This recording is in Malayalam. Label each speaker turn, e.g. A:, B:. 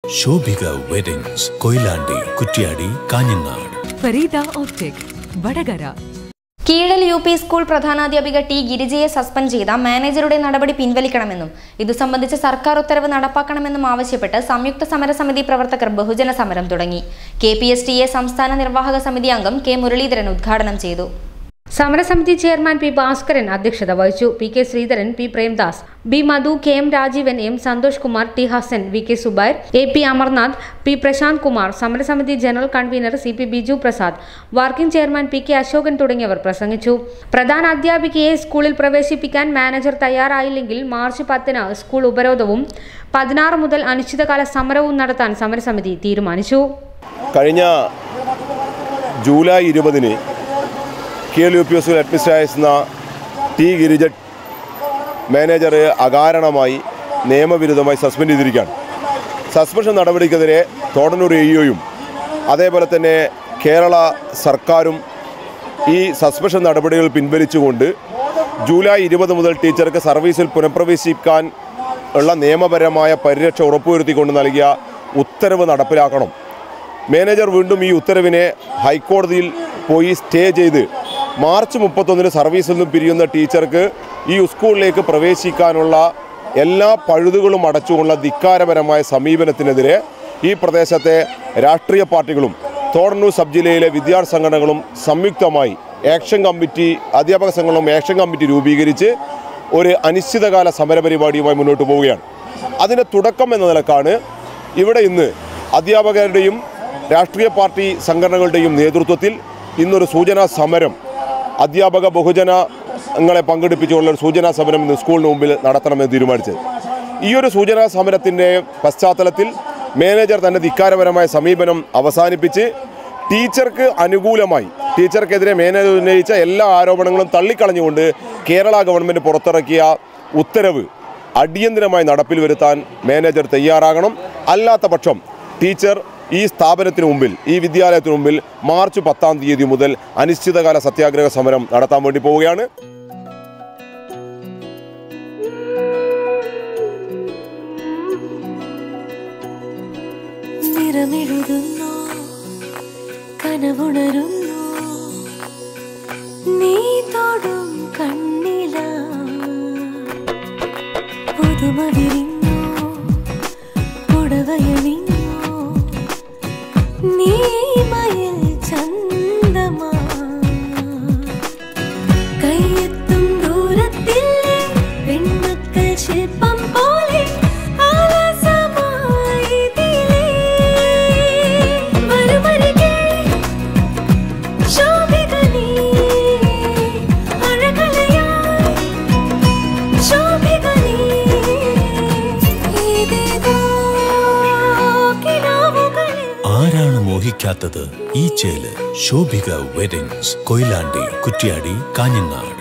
A: Shobhika weddings Koyilandy Kuttiady Kanhangad
B: Fareeda optic Vadakara
C: Keezhal U P school പ്രധാനാധ്യാപിക ടി ഗിരിജയെ സസ്പെൻഡ് ചെയ്ത മാനേജറുടെ നടപടി പിൻവലിക്കണമെന്നും ഇതു സംബന്ധിച്ച് സർക്കാർ ഉത്തരവ് നടപ്പാക്കണമെന്നും ആവശ്യപ്പെട്ട് സംയുക്ത സമരസമിതി പ്രവർത്തകർ ബഹുജന സമരം തുടങ്ങി K P S T A സംസ്ഥാന നിർവാഹക സമിതി അംഗം കെ മുരളീധരൻ ഉദ്ഘാടനം ചെയ്തു
D: സമരസമിതി ചെയർമാൻ പി ഭാസ്കരൻ അധ്യക്ഷത വഹിച്ചു P K Sreedharan P Premdas B Madhu K M Rajeevan M Santhosh Kumar T Hasan V K Zubair A P Amarnath P Prasanth Kumar സമരസമിതി general convener C P Biju Prasad working chairman P K Ashokan തുടങ്ങിയവർ പ്രസംഗിച്ചു പ്രധാന അധ്യാപികയെ സ്കൂളിൽ പ്രവേശിപ്പിക്കാൻ മാനേജർ തയ്യാറായില്ലെങ്കിൽ മാർച്ച് പത്തിന് സ്കൂൾ ഉപരോധവും പതിനാറ് മുതൽ അനിശ്ചിതകാല സമരവും നടത്താൻ സമരസമിതി തീരുമാനിച്ചു
E: കഴിഞ്ഞ ജൂലൈ ഇരുപതിന് കെ എൽ യു പി എസിൽ അഡ്മിനിസ്ട്രേഷന ടി ഗിരിജ മാനേജർ അകാരണമായി നിയമവിരുദ്ധമായി സസ്പെൻഡ് ചെയ്തിരിക്കുകയാണ് സസ്പെൻഷൻ നടപടിക്കെതിരെ തോടന്നൂർ എ ഇഒയും അതേപോലെ തന്നെ കേരള സർക്കാരും ഈ സസ്പെൻഷൻ നടപടികൾ പിൻവലിച്ചുകൊണ്ട് ജൂലൈ ഇരുപത് മുതൽ ടീച്ചർക്ക് സർവീസിൽ പുനഃപ്രവേശിക്കാൻ ഉള്ള നിയമപരമായ പരിരക്ഷ ഉറപ്പുവരുത്തിക്കൊണ്ട് നൽകിയ ഉത്തരവ് നടപ്പിലാക്കണം മാനേജർ വീണ്ടും ഈ ഉത്തരവിനെ ഹൈക്കോടതിയിൽ പോയി സ്റ്റേ ചെയ്ത് മാർച്ച് മുപ്പത്തൊന്നിന് സർവീസിൽ നിന്നും പിരിയുന്ന ടീച്ചർക്ക് ഈ സ്കൂളിലേക്ക് പ്രവേശിക്കാനുള്ള എല്ലാ പഴുതുകളും അടച്ചുകൊണ്ടുള്ള ധിക്കാരപരമായ സമീപനത്തിനെതിരെ ഈ പ്രദേശത്തെ രാഷ്ട്രീയ പാർട്ടികളും തോടന്നൂർ സബ് ജില്ലയിലെ വിദ്യാർത്ഥി സംഘടനകളും സംയുക്തമായി ആക്ഷൻ കമ്മിറ്റി അധ്യാപക സംഘങ്ങളും ആക്ഷൻ കമ്മിറ്റി രൂപീകരിച്ച് ഒരു അനിശ്ചിതകാല സമരപരിപാടിയുമായി മുന്നോട്ട് പോവുകയാണ് അതിൻ്റെ തുടക്കം എന്ന നിലക്കാണ് ഇവിടെ ഇന്ന് അധ്യാപകരുടെയും രാഷ്ട്രീയ പാർട്ടി സംഘടനകളുടെയും നേതൃത്വത്തിൽ ഇന്നൊരു സൂചനാ സമരം അധ്യാപക ബഹുജനങ്ങളെ പങ്കെടുപ്പിച്ചുള്ള ഒരു സൂചനാ സമരം ഇന്ന് സ്കൂളിന് മുമ്പിൽ നടത്തണമെന്ന് തീരുമാനിച്ചത് ഈ ഒരു സൂചനാ സമരത്തിൻ്റെ പശ്ചാത്തലത്തിൽ മാനേജർ തൻ്റെ ധിക്കാരപരമായ സമീപനം അവസാനിപ്പിച്ച് ടീച്ചർക്ക് അനുകൂലമായി ടീച്ചർക്കെതിരെ മാനേജർ ഉന്നയിച്ച എല്ലാ ആരോപണങ്ങളും തള്ളിക്കളഞ്ഞുകൊണ്ട് കേരള ഗവൺമെൻറ് പുറത്തിറക്കിയ ഉത്തരവ് അടിയന്തരമായി നടപ്പിൽ വരുത്താൻ മാനേജർ തയ്യാറാകണം അല്ലാത്ത പക്ഷം ടീച്ചർ ഈ സ്ഥാപനത്തിന് മുമ്പിൽ ഈ വിദ്യാലയത്തിന് മുമ്പിൽ മാർച്ച് പത്താം തീയതി മുതൽ അനിശ്ചിതകാല സത്യാഗ്രഹ സമരം നടത്താൻ വേണ്ടി പോവുകയാണ്
F: നിറമെഴുതുന്നു കനവുണരുന്നു നീ തൊടും കണ്ണില പുതുമ വിരിഞ്ഞു പുടവയണിഞ്ഞു നീ മയിൽ ചന്തമാ കയ്യെത്തും ദൂരത്തിൽ പെൺമക്കൾ ശില്പം പോലെ ആലസമായി ഇതിലേ വരുമരികെ ശോഭിക നീ അഴകലയായി ശോഭിക നീ ഇതേതോ കിനാവുകളിൽ
A: ആരാണ് മോഹിക്കാത്തത് ഈ ചേല് ശോഭിക വെഡിങ്സ് കൊയിലാണ്ടി കുറ്റ്യാടി കാഞ്ഞങ്ങാട്